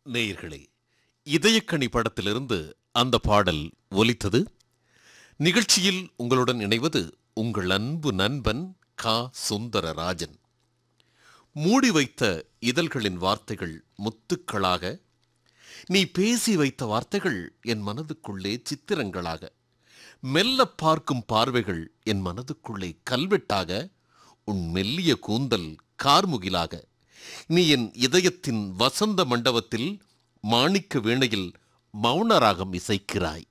நேயர்களே இதயக்கனி படத்திலிருந்து அந்த பாடல் ஒலித்தது நிகழ்ச்சியில் உங்களுடன் இணைவது உங்கள் அன்பு நண்பன் கா சுந்தரராஜன் மூடி வைத்த இதழ்களின் வார்த்தைகள் முத்துக்களாக நீ பேசி வைத்த வார்த்தைகள் என் மனதுக்குள்ளே சித்திரங்களாக மெல்ல பார்க்கும் பார்வைகள் என் மனதுக்குள்ளே கல்வெட்டாக உன் மெல்லிய கூந்தல் கார்முகிலாக நீ என் இதயத்தின் வசந்த மண்டபத்தில் மாணிக்க வீணையில் மௌனராகம் இசைக்கிறாய்